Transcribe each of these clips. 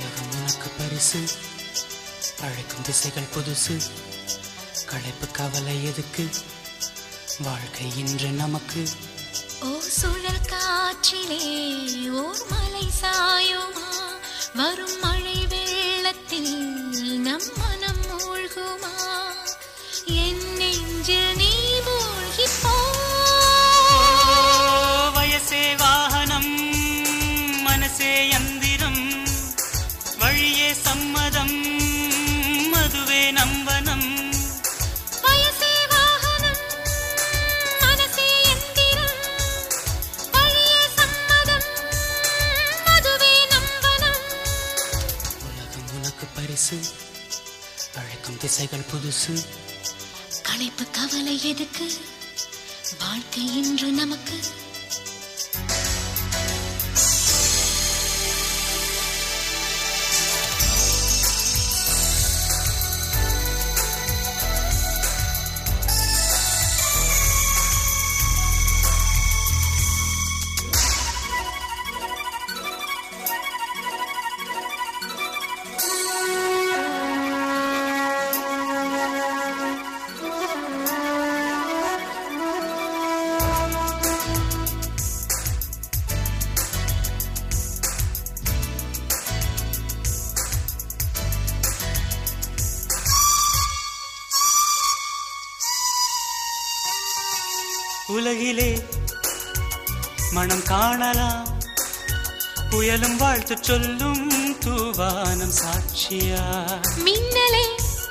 உலகம் உனக்கு பரிசு அழைக்கும் திசைகள் புதுசு களைப்பு கவலை எதுக்கு வாழ்க்கை இன்று நமக்கு ஓ சுழல் காற்றிலே ஓர் மலை சாயுமா வரும் மழை வெள்ளத்தில் நம் மனம் மூழ்குமா என் நெஞ்சில் நீ மூழ்கி போ வயசே வாகனம் மனசே யந்திரம் வழியே சம்மதம் மதுவே நம்பனம் வயசே வாகனம் மனசே எந்திரம் வழியே சம்மதம் மதுவே நம்பனம் உலகம் உனக்கு பரிசு அழைக்கும் திசைகள் புதுசு களைப்பு கவலை எதுக்கு வாழ்க்கை இன்று நமக்கு உலகிலே மனம் காணலாம் புயலும் வாழ்த்து சொல்லும் தூவானம் சாட்சியா மின்னலே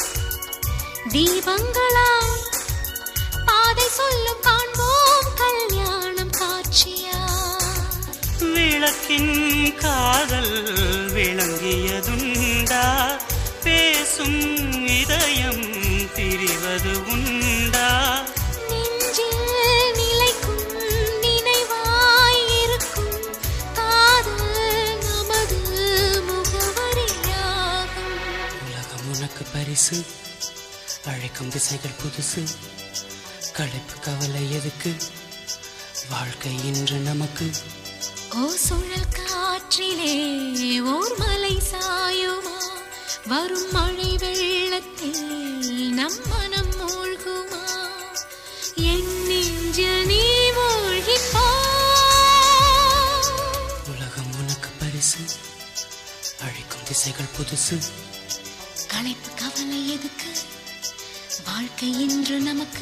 தீபங்களாய் பாதை சொல்லும் காண்போம் கல்யாணம் காட்சியா விளக்கின் காதல் விளங்கியதுண்டா பேசும் இதயம் பிரிவது உண்டா நெஞ்சில் நிலைக்கும் நினைவாய் இருக்கும் காதல் நமது முகவரியாகும் உலகம் உனக்கு பரிசு அழைக்கும் திசைகள் புதுசு களைப்பு கவலை எதுக்கு வாழ்க்கை இன்று நமக்கு ஓ சுழல் காற்றிலே ஓர் மலை சாயுமா வரும் மழை வெள்ளத்தில் நம் மனம் மூழ்குமா என் நெஞ்சில் நீ மூழ்கி போ உலகம் உனக்கு பரிசு அழைக்கும் திசைகள் புதுசு களைப்பு கவலை எதுக்கு வாழ்க்கை இன்று நமக்கு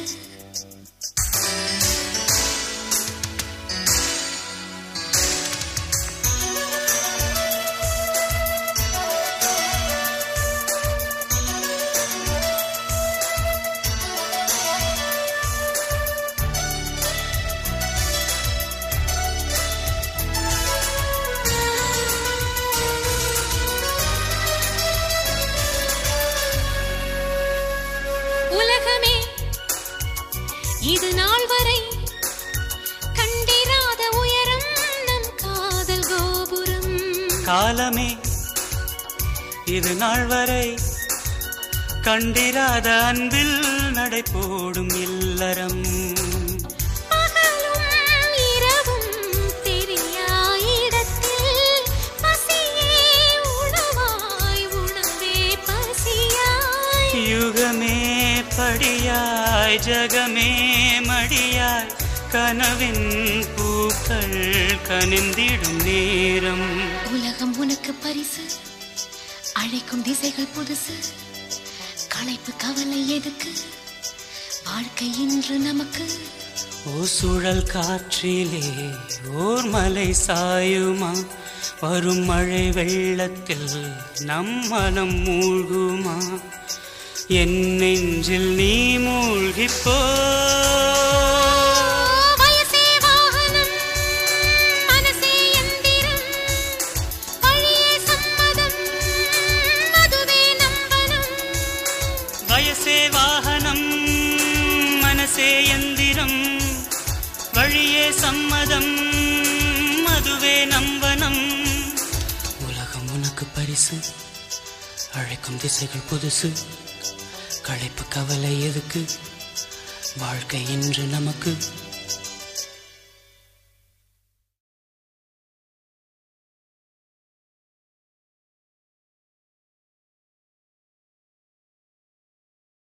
உலகமே இது நாள் வரை கண்டிராத உயரம் நம் காதல் கோபுரம் காலமே இது நாள் வரை கண்டிராத அன்பில் நடை போடும் இல்லறம் பகலும் இரவும் தெரியா இடத்தில் பசியே உணவாய் உணவே பசியாய் யுகமே படியாய் ஜகமே மடியாய் கனவின் பூக்கள் கனிந்திடும் நேரம் உலகம் உனக்கு பரிசு அழைக்கும் திசைகள் புதுசு களைப்பு கவலை எதுக்கு வாழ்க்கை இன்று நமக்கு ஓ சுழல் காற்றிலே ஓர் மலை சாயுமா வரும் மழை வெள்ளத்தில் நம் மனம் மூழ்குமா என் நெஞ்சில் நீ மூழ்கிப் போ வயசே வாகனம் மனசே எந்திரம் வழியே சம்மதம் அதுவே நம்பனம் வயசே வாகனம் மனசே எந்திரம் வழியே சம்மதம் அதுவே நம்பனம் உலகம் உனக்கு பரிசு அழைக்கும் திசைகள் புதுசு களைப்பு கவலை எதுக்கு வாழ்க்கை இன்று நமக்கு